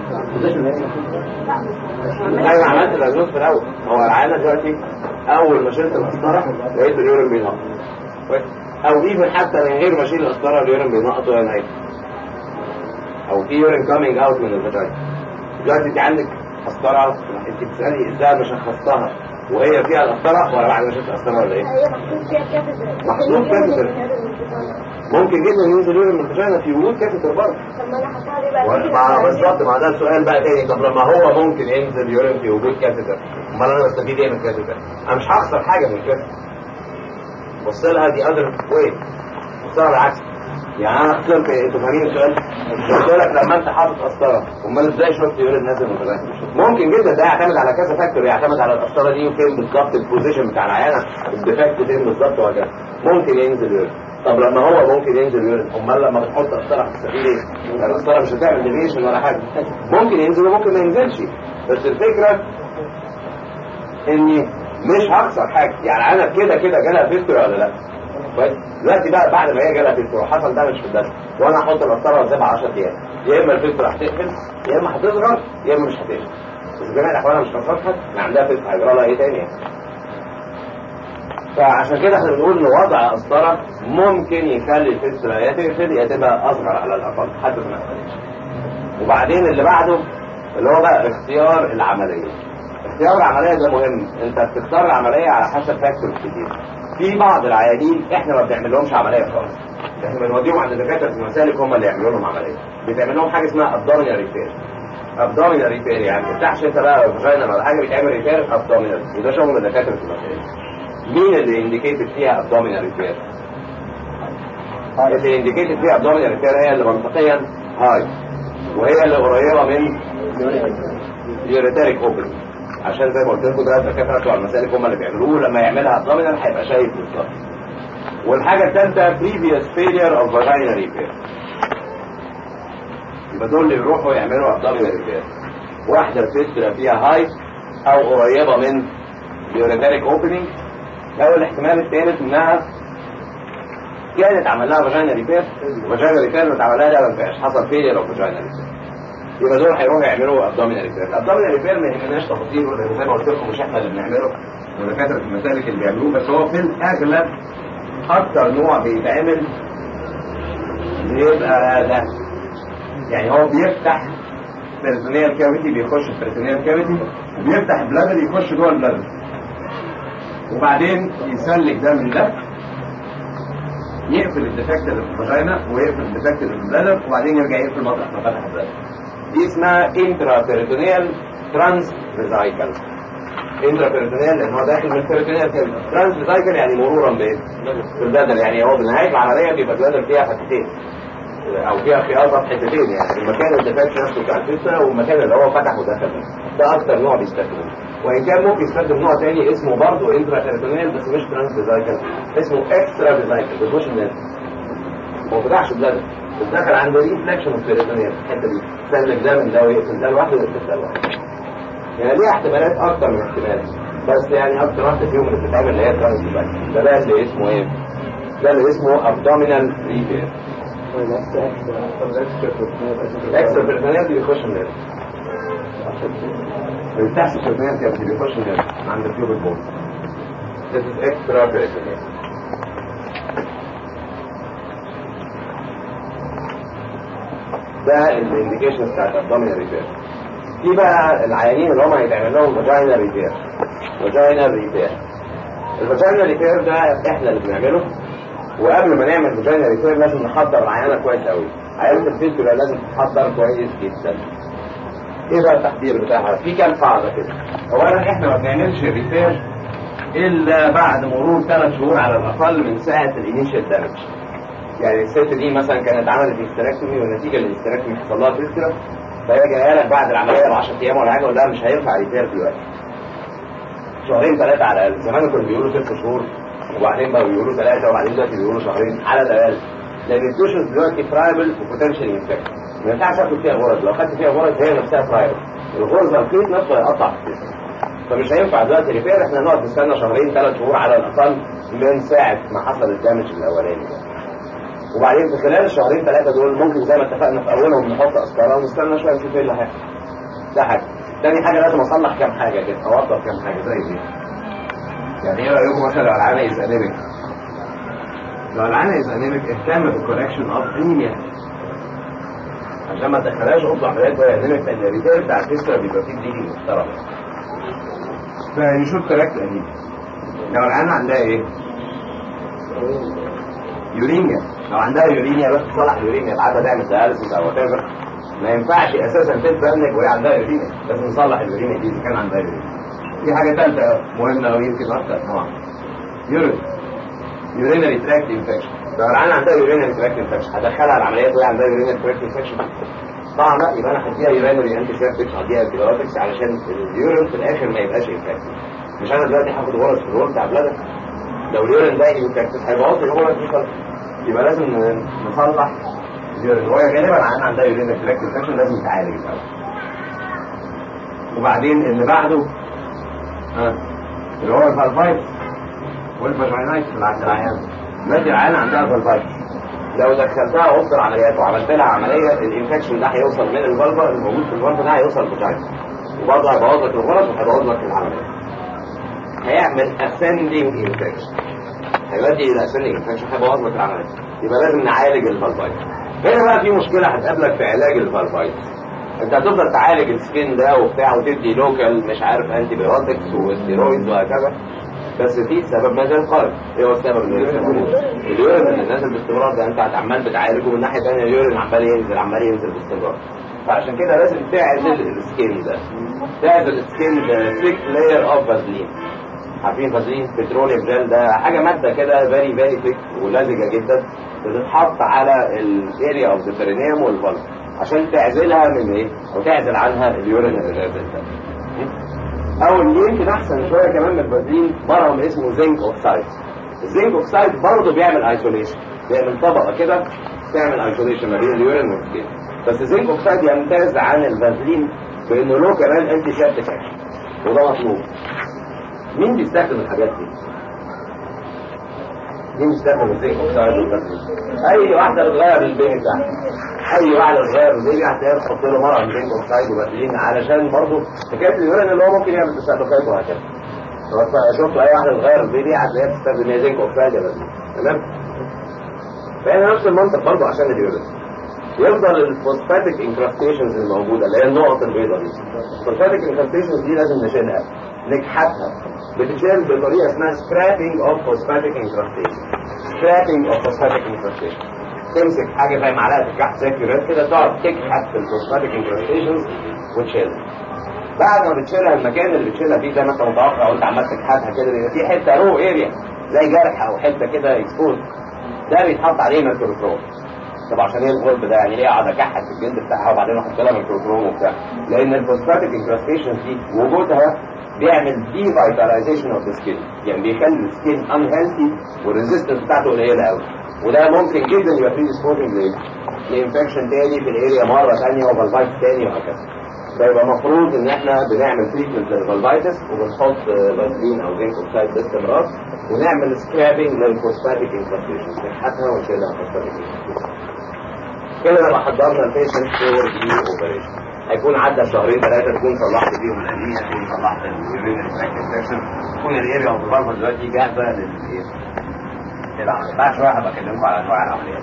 Speaker 1: زي ما عملت الدايجنوز في الاول هو العيانه دلوقتي اول ما شلت القسطره لقيت اليورين بينقط كويس؟ او ايفن حتى من غير ما اشيل القسطره اليورين بينقط وهي نايمه او في يورين كامينج اوت من الفاجينا دلوقتي انت عندك قسطره انت بتسالي ازاي ما شخصتها وهي فيها القسطره ولا بعد ما شلت القسطره ولا ايه؟
Speaker 2: هي محطوط فيها كافيتر
Speaker 1: محطوط كافيتر. ممكن جدا ينزل يورين من الفاجينا في وجود كافيتر برضه
Speaker 2: طب ما انا حطها ليه بقى
Speaker 1: ما بالظبط ما ده السؤال بقى تاني طب لما هو ممكن ينزل يورين في وجود كافيتر امال انا بستفيد ايه من الكافيتر؟ انا مش هخسر حاجه من الكافيتر بص لها دي اذر واي بص لها بالعكس يعني انا خسرت ايه انتوا فاهمين السؤال؟ قلت لك لما انت حاطط قسطره امال ازاي شفت يورين نازل من الفاجينا؟ ممكن جدا ده يعتمد على كذا فاكتور يعتمد على القسطره دي وفين بالظبط البوزيشن بتاع العيانه الديفكت فين بالظبط وهكذا ممكن ينزل يورين طب لما هو ممكن ينزل يورين امال لما بتحط قسطره هتستفيد ايه؟ القسطره مش هتعمل ديفيشن ولا حاجه ممكن ينزل وممكن ما ينزلش بس الفكره اني مش هخسر حاجه يعني انا كده كده جالها فيستر ولا لا كويس دلوقتي بقى بعد ما هي جالها فيستر وحصل دامج في الدم وانا احط القسطره واسيبها 10 ايام يا اما الفيستر هتقفل يا اما هتصغر يا اما مش هتقفل بس في جميع الاحوال أنا مش هتصغر ما عندها فيستر هيجرى لها ايه تاني فعشان كده احنا بنقول ان وضع قسطره ممكن يخلي الفيستر يا تقفل يا تبقى اصغر على الاقل حتى ما تقفلش وبعدين اللي بعده اللي هو بقى اختيار العمليه اختيار العمليه ده مهم انت بتختار العمليه على حسب فاكتورز كتير في بعض العيانين احنا ما بنعمل لهمش عمليه خالص احنا بنوديهم عند دكاتره المسالك هم اللي يعملوا لهم عمليه بتعمل لهم حاجه اسمها ابدومينال ريبير ابدومينال ريبير يعني ما تفتحش انت بقى فاجينا ولا حاجه بيتعمل ريبير ابدومينال وده شغل دكاتره المسالك مين اللي انديكيتد فيها ابدومينال ريبير اللي انديكيتد فيها ابدومينال ريبير هي اللي منطقيا هاي وهي اللي قريبه من يوريتاريك اوبن عشان زي ما قلت لكم ده الدكاتره بتوع المسالك هم اللي بيعملوه لما يعملها ابدومينال هيبقى شايف بالظبط والحاجه الثالثه previous failure of vaginal repair يبقى دول اللي يروحوا يعملوا ابدومينال ريبير واحده الفيستولا فيها هاي او قريبه من يوريتاريك اوبننج او الاحتمال الثالث انها كانت عمل لها فاجينا ريبير وفاجينا ريبير اللي اتعمل لها ده ما ينفعش حصل فيلير او فاجينا ريبير يبقى دول هيروحوا يعملوا ابدومينال ريبير الابدومينال ريبير ما يهمناش تفاصيله لان زي ما قلت لكم مش احنا اللي بنعمله ودكاتره المسالك اللي بيعملوه بس هو في الاغلب اكتر نوع بيتعمل بيبقى ده يعني هو بيفتح بيرتونيال كافيتي بيخش في بيرتونيال كافيتي وبيفتح بلادر يخش جوه البلادر وبعدين يسلك ده من ده يقفل الديفكت اللي في الفاجينا ويقفل الديفكت اللي في البلادر وبعدين يرجع يقفل مطرح ما فتح البلادر دي اسمها انترا بيرتونيال ترانس فيزايكل انترا بيرتونيال لان هو داخل من البيرتونيال كافيتي ترانس فيزايكل يعني مرورا بايه؟ بالبلادر يعني هو بنهايه العمليه بيبقى البلادر فيها فتحتين او فيها خياطه في حتتين يعني المكان اللي فات نفسه بتاع الفيسترا والمكان اللي هو فتح ودخل ده اكتر نوع بيستخدمه وان كان ممكن يستخدم نوع تاني اسمه برضه انترا بيرتونيال بس مش ترانس فيزايكل اسمه اكسترا فيزايكل بتخش الناس ما هو فتحش البلادر الدخل عند ريفلكشن اوف بيرتونيال الحته دي سلك ده من ده ويقفل ده لوحده ويقفل ده لوحده يعني ليها احتمالات اكتر من احتمال بس يعني اكتر واحده فيهم اللي بتتعمل اللي هي ترانس فيزايكل ده بقى اللي اسمه ايه؟ ده اللي اسمه ابدومينال ريبير اكسترا بيرتونيال دي بيخش من هنا ما بيفتحش البيرتونيال كده بيخش من هنا عند التيوب البول This is extra peritoneal. ده الانديكيشن بتاعت الابدومينال ريبير في بقى العيانين اللي هم هيتعمل لهم فاجينا ريبير فاجينا ريبير الفاجينا ريبير ده احنا اللي بنعمله وقبل ما نعمل فاجينا ريبير لازم نحضر العيانه كويس قوي عيانه الفيستولا لازم تتحضر كويس جدا ايه بقى التحضير بتاعها في كام قاعده كده اولا احنا ما بنعملش ريبير الا بعد مرور ثلاث شهور على الاقل من ساعه الانيشال دامج يعني الست دي مثلا كانت عملت هيستراكتومي والنتيجه للهيستراكتومي حصل لها فيسترا فهي جايه لك بعد العمليه ب 10 ايام ولا حاجه ولا مش هينفع ريبير دلوقتي شهرين ثلاثه على الاقل زمان كانوا بيقولوا ست شهور وبعدين بقوا بيقولوا ثلاثه وبعدين دلوقتي بيقولوا شهرين على الاقل لان التوشنز دلوقتي فرايبل وبوتنشال انفكشن ما ينفعش اخد فيها غرز لو خدت فيها غرز هي نفسها فرايبل الغرزه الخيط نفسه هيقطع في الجسم فمش هينفع دلوقتي ريبير احنا نقعد نستنى شهرين ثلاث شهور على الاقل من ساعه ما حصل الدمج الاولاني ده وبعدين في خلال الشهرين ثلاثه دول ممكن زي ما اتفقنا في اولهم نحط اسكاره ونستنى شويه نشوف ايه اللي هيحصل ده حاجه تاني حاجه لازم اصلح كام حاجه كده اوضح كام حاجه زي دي يعني ايه رايكم مثلا لو العانه از انيميك لو العانه از انيميك اهتم بالكوركشن اوف انيميا عشان ما تدخلهاش اوضه عمليات وهي انيميك لان الريتير بتاع الفيسترا بيبقى فيه بليدنج محترم فنشوف كوركت انيميا لو العانه عندها ايه؟ يورينيا لو عندها يورينيا بس تصلح اليورينيا العاده تعمل دياليسيس او وات ما ينفعش اساسا تتبنج وهي عندها يورينيا لازم نصلح اليورينيا دي اذا كان عندها يورينيا في حاجه ثالثه مهمه قوي يمكن اكتر طبعا يورين يورينري تراكت انفكشن لو العيان عندها يورينري تراكت انفكشن هدخلها العمليات وهي عندها يورينري تراكت انفكشن طبعا لا يبقى انا هديها يورينري انتي سيرتكس هديها انتيبيوتكس علشان اليورين في الاخر ما يبقاش انفكتد مش انا دلوقتي هاخد غرز في الورم بتاع بلادك لو اليورين ده انفكتد هيبوظ لي الغرز دي خالص يبقى لازم نصلح اليورين وهي غالبا العيان عندها يورينري تراكت انفكشن لازم يتعالج الاول وبعدين اللي بعده ها اللي هو الفالفايتس والفاجينايتس اللي عند العيان دلوقتي العيان عندها فالفايتس لو دخلتها وسط العمليات وعملت لها عمليه الانفكشن ده هيوصل من الفالفا الموجود في الفالفا ده هيوصل للفاجينا وبرضه هيبوظ لك الغرز وهيبوظ لك العمليه هيعمل ascending infection هيؤدي الى ascending infection هيبوظ لك العمليه يبقى لازم نعالج الفالفايتس هنا بقى في مشكله هتقابلك في علاج الفالفايتس انت هتفضل تعالج السكين ده وبتاع وتدي لوكال مش عارف انتي بيوتكس وستيرويدز وهكذا بس في سبب ما زال قائم ايه هو السبب اللي اليورين اللي نازل باستمرار ده انت عمال بتعالجه من ناحيه ثانيه اليورين عمال ينزل عمال ينزل باستمرار فعشان كده لازم تعزل السكين ده تعزل السكين ده ثيك لاير اوف فازلين عارفين فازلين بتروليوم جel ده حاجه ماده كده فيري فيري ثيك ولزجه جدا بتتحط على الاريا اوف ذا بيرينيوم والفالف عشان تعزلها من ايه او تعزل عنها اليورين اللي نازل ده او اللي يمكن احسن شويه كمان من الفازلين مرهم اسمه زنك اوكسايد الزنك اوكسايد برضه بيعمل ايسوليشن بيعمل طبقه كده تعمل ايسوليشن ما بين اليورين والسكين بس الزنك اوكسايد يمتاز عن الفازلين بانه له كمان انتي سيبتيك اكشن وده مطلوب مين بيستخدم الحاجات دي؟ مين بيستخدم الزنك اوكسايد والفازلين؟ اي واحده بتغير البيبي بتاعها اي واحده بتغير البيبي هتلاقيها تحط له مرهم زنك اوكسايد وفازلين علشان برضه حكايه اليورين اللي هو ممكن يعمل تسلخات وهكذا شفت اي واحده بتغير البيبي هتلاقيها بتستخدم هي زنك اوكسايد يا فازلين تمام؟ فهنا نفس المنطق برضه عشان اليورين يفضل الفوسفاتيك انكراستيشنز الموجوده اللي هي النقط البيضاء دي الفوسفاتيك انكراستيشنز دي لازم نشيلها نكحتها بتتشال بطريقه اسمها سكرابنج اوف فوسفاتيك انكراستيشن سكرابنج اوف فوسفاتيك انكراستيشن تمسك حاجه زي معلقه الكحت زي كيورات كده تقعد تكحت في الفوسفاتيك انكراستيشنز وتشيلها بعد ما بتشيلها المكان اللي بتشيلها فيه زي ما انت متوقع وانت عمال تكحتها كده بيبقى في حته رو اريا زي جرح او حته كده اكسبوز ده بيتحط عليه ميركوروكروم طب عشان ايه الغرب ده يعني ليه اقعد اكحت في الجلد بتاعها وبعدين احط لها ميكروكروم وبتاع لان الفوسفاتيك انكراستيشن دي وجودها بيعمل دي فيتاليزيشن اوف ذا سكين يعني بيخلي السكين ان هيلثي والريزيستنس بتاعته قليله قوي وده ممكن جدا يبقى فيه سبورتنج لانفكشن تاني في الاريا مره ثانيه وفالفايتس تاني وهكذا فيبقى المفروض ان احنا بنعمل تريتمنت للفالفايتس وبنحط فازلين او زنك اوكسايد باستمرار ونعمل سكرابنج للفوسفاتيك انكراستيشن نكحتها ونشيلها فوسفاتيك انكراستيشن كده نبقى حضرنا البيشنت فور دي اوبريشن هيكون عدى شهرين ثلاثه تكون صلحت فيهم الانيميا تكون صلحت اليورين انفكشن تكون الاريا اوف ذا دلوقتي جاهزه للايه؟ بعد شويه هبقى اكلمكم على انواع العمليات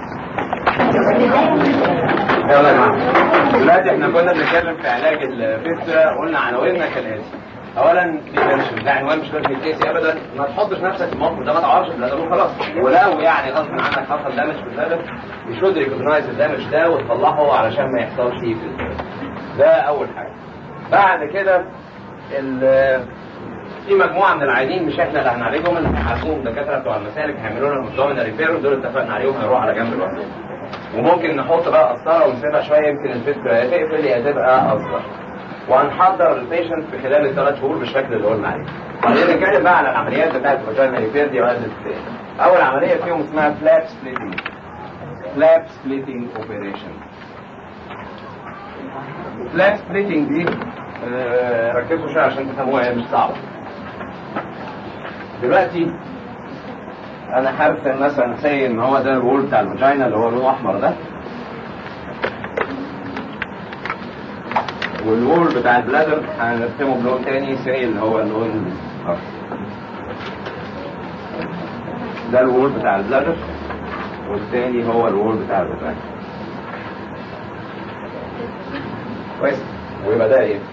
Speaker 1: يلا يا جماعه دلوقتي احنا كنا بنتكلم في علاج الفيسترا قلنا عناويننا كالاتي اولا ديفنشن ده عنوان مش لازم يتكسي ابدا ما تحطش نفسك في الموقف ده ما تعرفش البلاد خلاص ولو يعني غصب عنك حصل دامج في البلاد يشود ريكوجنايز الدامج ده وتصلحه علشان ما يحصلش في البلاد ده اول حاجه بعد كده في مجموعه من العيانين مش احنا اللي هنعالجهم اللي هيعالجوهم الدكاتره بتوع المسالك هيعملوا لهم ابدومينال ريبير ودول اتفقنا عليهم هيروحوا على جنب لوحدهم وممكن نحط بقى قسطره ونسيبها شويه يمكن الفكره يا تقفل يا تبقى اصغر وهنحضر البيشنت في خلال الثلاث شهور بالشكل اللي قلنا عليه. خلينا نتكلم بقى على العمليات بتاعت الفاجينا ريبير دي وقت ازاي. اول عمليه فيهم اسمها فلاب سبليتنج. فلاب سبليتنج اوبريشن. فلاب سبليتنج دي آه، ركزوا شويه عشان تفهموها هي مش صعبه. دلوقتي انا هرسم مثلا سي ان هو ده الوول بتاع الفاجينا اللي هو لونه احمر ده والوول بتاع البلادر هنرسمه بلون تاني سي اللي هو اللون الأخضر. ده الوول بتاع البلادر والتاني هو الوول بتاع الفاجينا كويس ويبقى ده ايه؟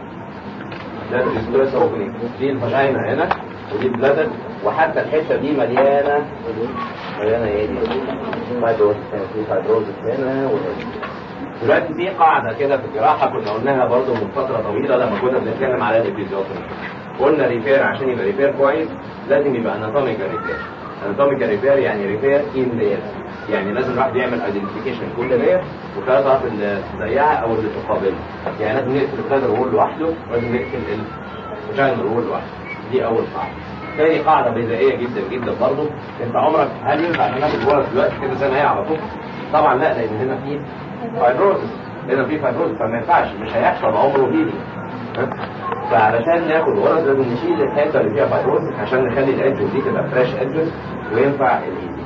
Speaker 1: ده الاسبريس اوبننج دي الفاجينا هنا ودي البلادر وحتى الحته دي مليانه مليانه ايه دي؟ فايبروز في فايبروز هنا وهنا دلوقتي في قاعده كده في الجراحه كنا قلناها برضو من فتره طويله لما كنا بنتكلم على الابيزيوتومي قلنا ريبير عشان يبقى ريبير كويس لازم يبقى اناتوميكال ريبير اناتوميكال ريبير يعني ريبير ان لاير يعني لازم الواحد يعمل ايدنتيفيكيشن كل لاير وخلاص اللي تضيعها او اللي تقابلها يعني لازم نقفل البلادر وول لوحده ولازم نقفل الفاجينال وول لوحده دي اول قاعده تاني قاعده بدائيه جدا جدا برضه انت عمرك هل ينفع ان ناخد ورق دلوقتي كده زي ما هي على طول؟ طبعا لا لان هنا في فايبروزس هنا في فايبروزس فما ينفعش مش هيحصل عمره هيلي فعلشان ناخد ورق لازم نشيل الحته اللي فيها فايبروزس عشان نخلي الادج دي تبقى فريش ادج وينفع الهيلي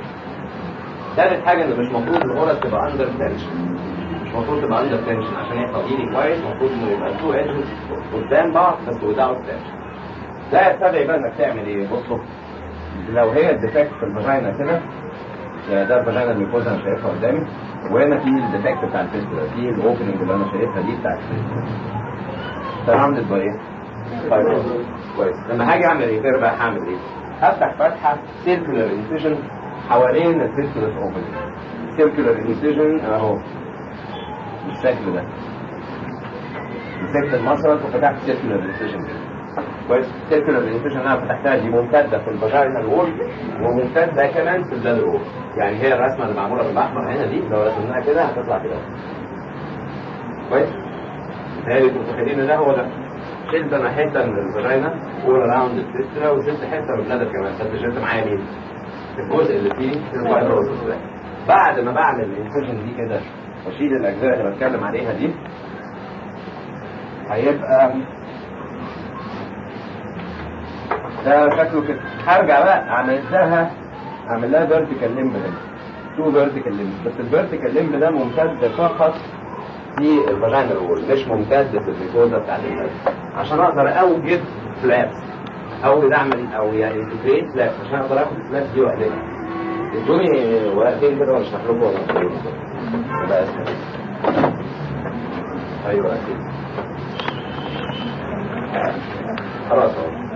Speaker 1: ثالث حاجه ان مش المفروض الغرز تبقى اندر تنشن مش المفروض تبقى اندر تنشن عشان يحصل هيلي كويس المفروض انه يبقى تو ادجز قدام بعض بس وداوت تنشن ده يستدعي بقى انك تعمل ايه بصوا لو هي الديفكت في الفاجينا كده يعني ده الفاجينا الميكوزا انا شايفها قدامي وهنا في الديفكت بتاع الفيستولا في الاوبننج اللي انا شايفها دي بتاع الفيستولا ده عملت بقى ايه؟ فايبروز كويس لما هاجي اعمل ريبير بقى هعمل ايه؟ هفتح فتحه سيركولار انسيجن حوالين الفيستولا اوبننج سيركولار انسيجن اهو بالشكل ده مسكت المشرط وفتحت سيركولار انسيجن كده كويس سيركولار انفيشن انا فتحتها دي ممتده في الفاجينال وول وممتده كمان في البلاد وول يعني هي الرسمه اللي معموله بالاحمر هنا دي لو رسمناها كده هتطلع كده كويس هي اللي متخيلين ان ده هو ده شلت انا حته من الفاجينا اول اراوند الفيسترا وشلت حته من البلادر كمان بس شلت معايا مين؟ الجزء اللي فيه الفايبروزس ده بعد ما بعمل الانفيشن دي كده واشيل الاجزاء اللي بتكلم عليها دي هيبقى ده شكله كده هرجع بقى اعمل لها اعمل لها فيرتيكال ليمب هنا تو فيرتيكال ليمب بس الفيرتيكال ليمب ده ممتد فقط في الفاجينال وول مش ممتد في الميكوزا بتاعت البلد عشان اقدر اوجد فلابس اوجد اعمل او يعني كريت فلابس عشان اقدر اخد الفلابس دي واقلبها ادوني ورقتين كده واشرح لكم وانا يبقى اسهل ايوه اكيد خلاص اهو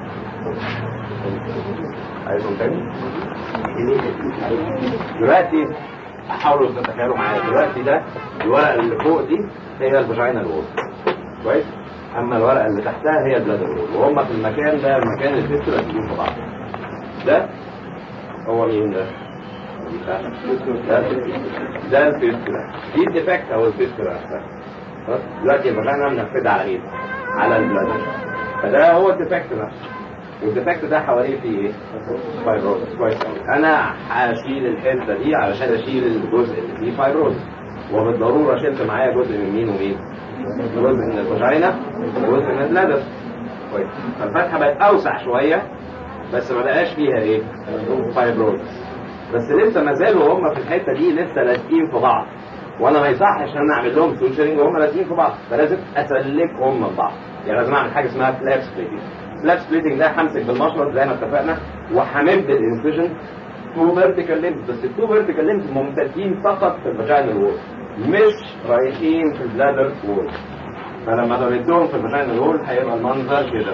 Speaker 1: عايزهم تاني دلوقتي حاولوا تتخيلوا معايا دلوقتي ده الورقه اللي فوق دي هي الفاجينال وول كويس اما الورقه اللي تحتها هي البلادر وول وهم في المكان ده المكان الفيستولا تجيب في بعض ده هو مين ده؟ ده ده الفيستولا دي الديفكت او الفيستولا نفسها خلاص؟ دلوقتي الفاجينا منفذه على ايه؟ على البلادر فده هو الديفكت نفسه والديفكت ده حواليه فيه ايه؟ فايبروزس كويس قوي انا هشيل الحته دي علشان اشيل الجزء اللي فيه فايبروزس وبالضروره شلت معايا جزء من مين ومين؟ جزء من الفاجينا وجزء من البلادر كويس فالفتحه بقت اوسع شويه بس ما بقاش فيها ايه؟ فايبروزس بس لسه ما زالوا هم في الحته دي لسه لازقين في بعض وانا ما يصحش ان انا اعمل لهم سوتشرنج وهم لازقين في بعض فلازم اسلكهم من بعض يعني لازم اعمل حاجه اسمها فلاب سبليتنج فلاب سبليتنج ده همسك بالمشرط زي ما اتفقنا وهمد الانسجن تو فيرتيكال ليمز بس التو فيرتيكال ليمز ممتدين فقط في الفاجينال وول مش رايحين في البلادر وول فلما بمدهم في الفاجينال وول هيبقى المنظر كده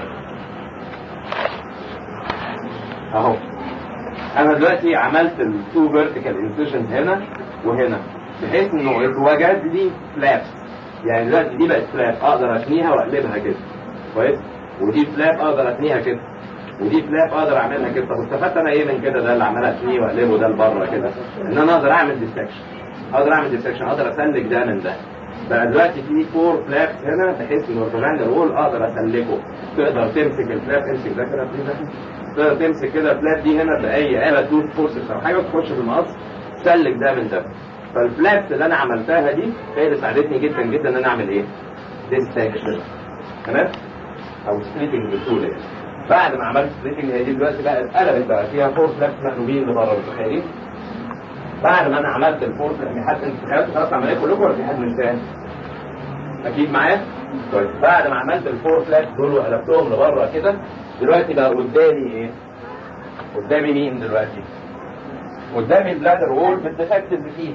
Speaker 1: اهو انا دلوقتي عملت التو فيرتيكال انسيشنز هنا وهنا بحيث انه اتوجد لي فلابس يعني دلوقتي دي بقت فلاب اقدر اشنيها واقلبها كده كويس ودي فلاب اقدر اتنيها كده ودي فلاب اقدر اعملها كده طب استفدت انا ايه من كده ده اللي عمال اتنيه واقلبه ده لبره كده ان انا اقدر اعمل ديستكشن اقدر اعمل ديستكشن اقدر اسلك ده من ده بقى دلوقتي في فور فلابس هنا بحيث ان الاورجولاند رول اقدر اسلكه تقدر تمسك الفلاب امسك ده كده بليز تقدر تمسك كده الفلاب دي هنا باي آلة توث فورسز او حاجه تخش في المقص تسلك ده من ده فالفلابس اللي انا عملتها دي هي اللي ساعدتني جدا جدا ان انا اعمل ايه؟ ديستكشن تمام؟ او سبليتنج بسهوله يعني. بعد ما عملت سبليتنج هي دي دلوقتي بقى اتقلبت بقى فيها فور فلابس مقلوبين لبره متخيلين؟ بعد ما انا عملت الفور يعني حد انت تخيلتوا خلاص العمليه كلكم ولا في حد مش فاهم؟ اكيد معايا؟ طيب بعد ما عملت الفور فلابس دول وقلبتهم لبره كده دلوقتي بقى قدامي ايه؟ قدامي مين دلوقتي؟ قدامي البلادر وول بالديفكتيف فيه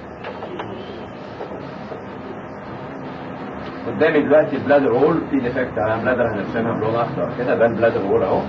Speaker 1: قدامي دلوقتي البلادر وول في ديفكت على بلادر هنرسمها بلون اخضر كده ده البلادر وول اهو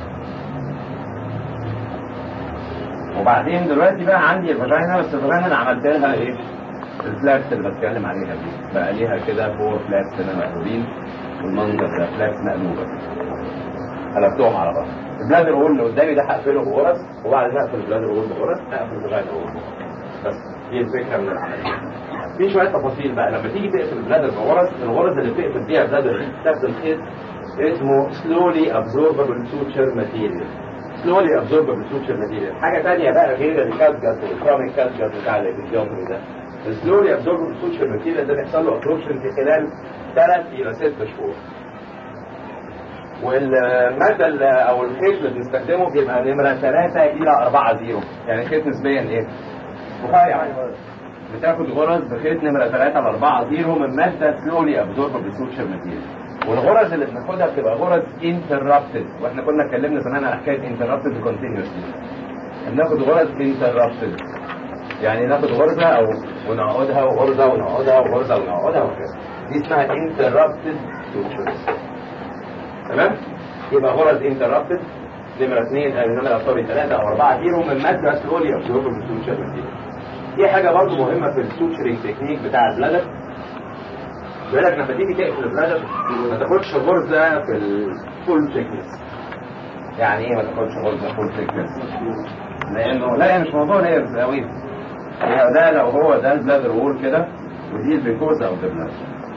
Speaker 1: وبعدين دلوقتي بقى عندي الفاجينا بس الفاجينا انا عملت لها ايه؟ الفلابس اللي بتكلم عليها دي بقى ليها كده فور فلابس هنا مقلوبين والمنظر ده فلابس مقلوبه قلبتهم على بعض البلادر وول اللي قدامي ده هقفله بغرز وبعد ما اقفل البلادر وول بغرز اقفل الفاجينا وول بس دي الفكره من العمليه في شويه تفاصيل بقى لما تيجي تقفل البلادر بغرز الغرز اللي بتقفل بيها البلادر دي بتستخدم خيط اسمه slowly absorbable suture material slowly absorbable suture material حاجه ثانيه بقى غير الكاتجت والكراميك كاتجت بتاع الفيزيومتري ده السلولي absorbable suture material ده بيحصل له absorption في خلال 3 الى 6 شهور والمادة ال- او الخيط اللي بنستخدمه بيبقى نمرة 3 الى 4 زيرو يعني خيط نسبيا ايه؟ رفيع بتاخد غرز بخيط نمرة 3 ل 4 زيرو من مادة سلولي ابزوربل سوتشر ماتيريال والغرز اللي بناخدها بتبقى غرز انتربتد واحنا كنا اتكلمنا زمان على حكايه انتربتد وكونتينوسلي بناخد غرز انتربتد يعني ناخد غرزه او ونقعدها وغرزه ونقعدها وغرزه ونقعدها وكذا دي اسمها انتربتد سوتشرز تمام يبقى غرز انتربتد نمرة اثنين آه، نمرة سوري ثلاثة أو أربعة زيرو من مادة سلولي أبزوربل سوتشر ماتيريال دي حاجة برضو مهمة في السوتشرينج تكنيك بتاع البلادر بيقول لك لما تيجي تقفل البلادر ما تاخدش غرزة في الفول ثيكنس يعني ايه ما تاخدش غرزة فول ثيكنس؟ لأنه لا يعني مش موضوع لايرز قوي هي ده لو هو ده البلادر وول كده ودي البيكوزا او البلادر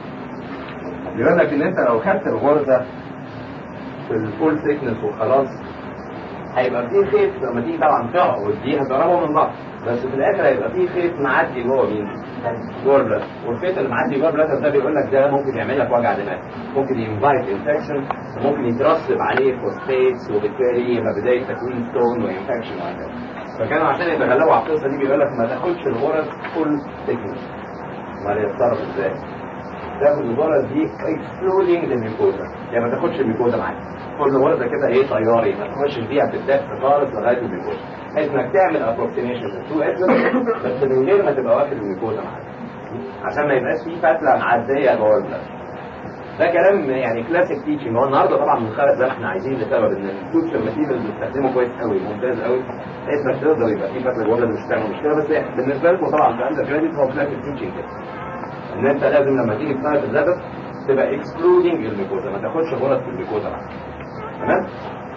Speaker 1: بيقول لك ان انت لو خدت الغرزة في الفول ثيكنس وخلاص هيبقى في خيط لما تيجي طبعا تقعد دي هتقربها من بعض بس في الاخر هيبقى في خيط معدي جوه مين؟ جوه البلد والخيط اللي معدي جوه البلد ده بيقول لك ده ممكن يعمل لك وجع دماغ ممكن ينفايت انفكشن وممكن يترسب عليه فوسفيتس وبالتالي يبقى بدايه تكوين ستون وانفكشن وهكذا فكانوا عشان يتغلبوا على القصه دي بيقول لك ما تاخدش الغرز فول ثيكنس امال يتصرف ازاي؟ تاخد الغرز دي اكسكلودنج الميكوزا يعني ما تاخدش الميكوزا معاك كل غرزه كده ايه طياري ما تخشش بيها في الدفء خالص لغايه الميكوزا بحيث انك تعمل ابروكسيميشن للتو بس من غير ما تبقى واخد الميكوزا معاك عشان ما يبقاش في فتله معديه جوه البلد ده كلام يعني كلاسيك تيتشنج هو النهارده طبعا منخرط زي ما احنا عايزين لسبب ان السوشيال ماتيريال بنستخدمه كويس قوي ممتاز قوي بحيث انك تقدر يبقى في فتله جوه مش تعمل مشكله بس بالنسبه لكم طبعا في اندر جراديت هو كلاسيك تيتشنج كده ان انت لازم لما تيجي تساعد اللبس تبقى اكسكلودنج الميكوزا ما تاخدش غرز في الميكوزا معاك تمام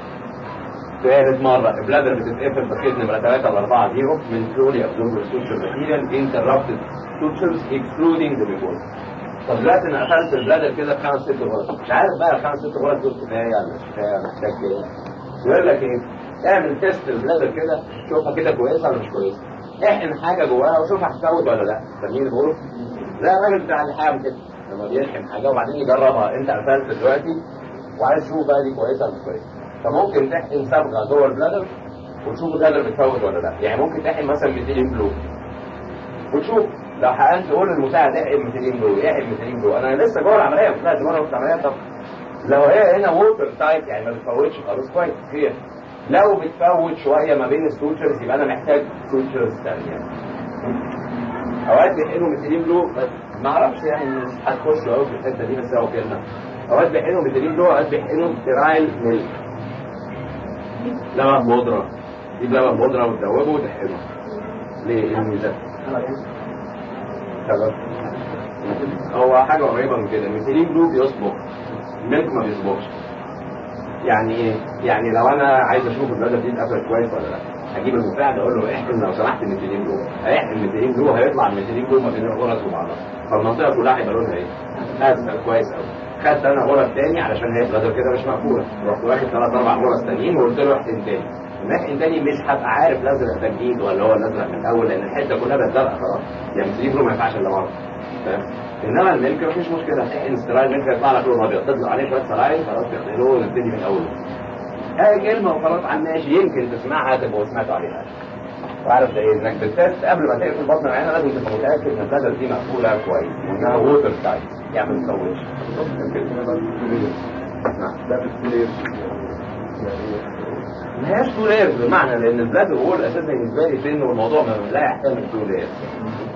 Speaker 1: ثالث مرة البلادر بتتقفل بخيط نمرة 3 ل 4 0 من سلولي ابزوربر سوشيال ماتيريال انتربتد سوشيالز اكسكلودنج ذا ميكوزا طب دلوقتي انا قفلت البلادر كده بخمس ست غرز مش عارف بقى الخمس ست غرز دول كفايه ولا مش كفايه محتاج ايه يقول لك ايه اعمل تيست البلادر كده شوفها كده كويسه ولا مش كويسه احقن حاجه جواها وشوف هتفوت ولا لا فاهمين بيقولوا لا الراجل بتاع اللحام كده لما بيلحم حاجه وبعدين يجربها انت قفلت دلوقتي وعايز تشوف بقى دي كويسه ولا مش كويسه فممكن تحقن صبغه جوه البلادر وتشوف البلادر بتفوت ولا لا يعني ممكن تحقن مثلا 200 بلو وتشوف لو حقنت تقول للمساعد احقن 200 بلو احقن 200 بلو انا لسه جوه العمليه ما طلعت بره في العمليه طب لو هي هنا ووتر تايب يعني ما بتفوتش خلاص كويس خير لو بتفوت شويه ما بين السوتشرز يبقى انا محتاج سوتشرز ثانيه اوقات بيحقنوا 200 بلو بس ما اعرفش يعني مش هتخش قوي في الحته دي بس هو كلمه اوقات بيحقنوا 200 بلو اوقات بيحقنوا سترايل ميلك لبن بودره تجيب لبن بودره وتدوبه وتحقنه ليه ايه الميزه؟ سبب هو حاجه قريبه من كده 200 بلو بيصبغ الميلك ما بيصبغش يعني ايه؟ يعني لو انا عايز اشوف البلد دي اتقفلت كويس ولا لا هجيب المساعد اقول له احقن لو سمحت الميثيلين جوه هيحقن الميثيلين جوه هيطلع الميثيلين جوه ما بين الغرز وبعضها فالمنطقه كلها هيبقى لونها ايه؟ ازرق كويس قوي خدت انا غرز تاني علشان هي الغدر كده مش مقفوله رحت واخد ثلاث اربع غرز تانيين وقلت له احقن تاني المحقن تاني مش هبقى عارف الازرق ده جديد ولا هو الازرق من الاول لان الحته كلها بقت زرقاء خلاص يعني الميثيلين جوه ما ينفعش الا مره فاهم؟ انما الملك مفيش مشكله تحقن سترايل ملك يطلع لك لون ابيض تطلع عليه شويه سرايل خلاص تغسله ونبتدي من اول هاي كلمة وخلاص على الماشي يمكن تسمعها تبقوا سمعتوا عليها وعارف ده ايه انك بالتست قبل ما تقفل بطن العينة لازم تبقى متأكد ان البلد دي مقفولة كويس وانها ووتر تايب يعني ما تسويش ما هياش تو لايرز بمعنى لان البلاد هو الاساس بالنسبه لي سن والموضوع ما لا يحتمل تو لايرز